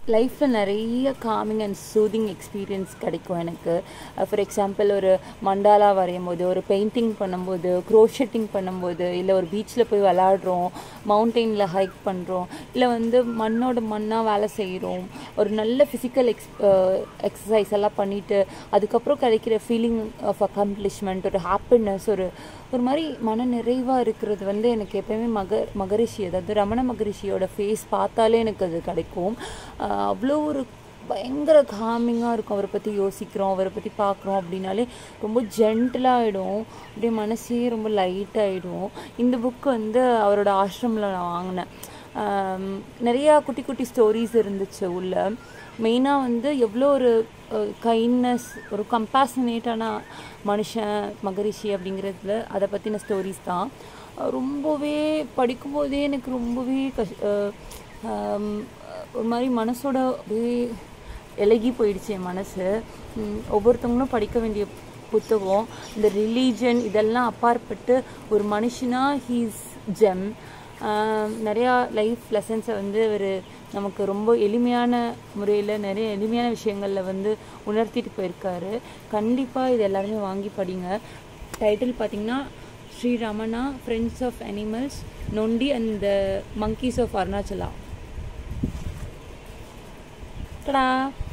லைஃப்பில் நிறைய calming and soothing experience கிடைக்கும் எனக்கு ஃபார் எக்ஸாம்பிள் ஒரு மண்டாலா வரையும் போது ஒரு பெயிண்டிங் பண்ணும்போது க்ரோஷெட்டிங் பண்ணும்போது இல்லை ஒரு பீச்சில் போய் விளாடுறோம் மவுண்டெயினில் ஹைக் பண்ணுறோம் இல்லை வந்து மண்ணோட மண்ணாக வேலை செய்கிறோம் ஒரு நல்ல ஃபிசிக்கல் எக்ஸ் எக்ஸசைஸ் எல்லாம் பண்ணிவிட்டு அதுக்கப்புறம் கிடைக்கிற ஃபீலிங் ஆஃப் அக்கம்ப்ளிஷ்மெண்ட் ஒரு ஹாப்பினஸ் ஒரு ஒரு மாதிரி மன நிறைவாக இருக்கிறது வந்து எனக்கு எப்பயுமே மக மகரிஷி அதாவது ரமண மகரிஷியோட ஃபேஸ் பார்த்தாலே எனக்கு அது கிடைக்கும் ஆஹ் அவ்வளோ ஒரு பயங்கர காமிங்காக இருக்கும் அவரை பற்றி யோசிக்கிறோம் அவரை பற்றி பார்க்குறோம் அப்படின்னாலே ரொம்ப ஜென்டிலாகிடும் அப்படியே மனசே ரொம்ப லைட் ஆகிடும் இந்த புக் வந்து அவரோட ஆசிரமில் நான் வாங்கினேன் ஆம், நிறையா குட்டி குட்டி ஸ்டோரிஸ் இருந்துச்சு உள்ள மெயினாக வந்து எவ்வளோ ஒரு கைண்ட்னஸ் ஒரு கம்பேஷனேட்டான மனுஷன் மகரிஷி அப்படிங்கிறதுல அதை பற்றின ஸ்டோரிஸ் தான் அஹ் ரொம்பவே படிக்கும்போதே எனக்கு ரொம்பவே கஷ் அஹ் ஆம், ஒரு மாதிரி மனசோட அப்படியே இலகி போயிடுச்சு என் மனசு உம், ஒவ்வொருத்தவங்களும் படிக்க வேண்டிய புத்தகம் இந்த ரிலீஜன் இதெல்லாம் அப்பாற்பட்டு ஒரு மனுஷனா ஹீஸ் ஜெம் நிறையா லைஃப் லெசன்ஸை வந்து அவர் நமக்கு ரொம்ப எளிமையான முறையில் நிறைய எளிமையான விஷயங்களில் வந்து உணர்த்திட்டு போயிருக்காரு கண்டிப்பாக இது எல்லாருமே வாங்கி படிங்க டைட்டில் பார்த்தீங்கன்னா Sri Ramana friends of animals Nondi and the monkeys of Arunachala டடா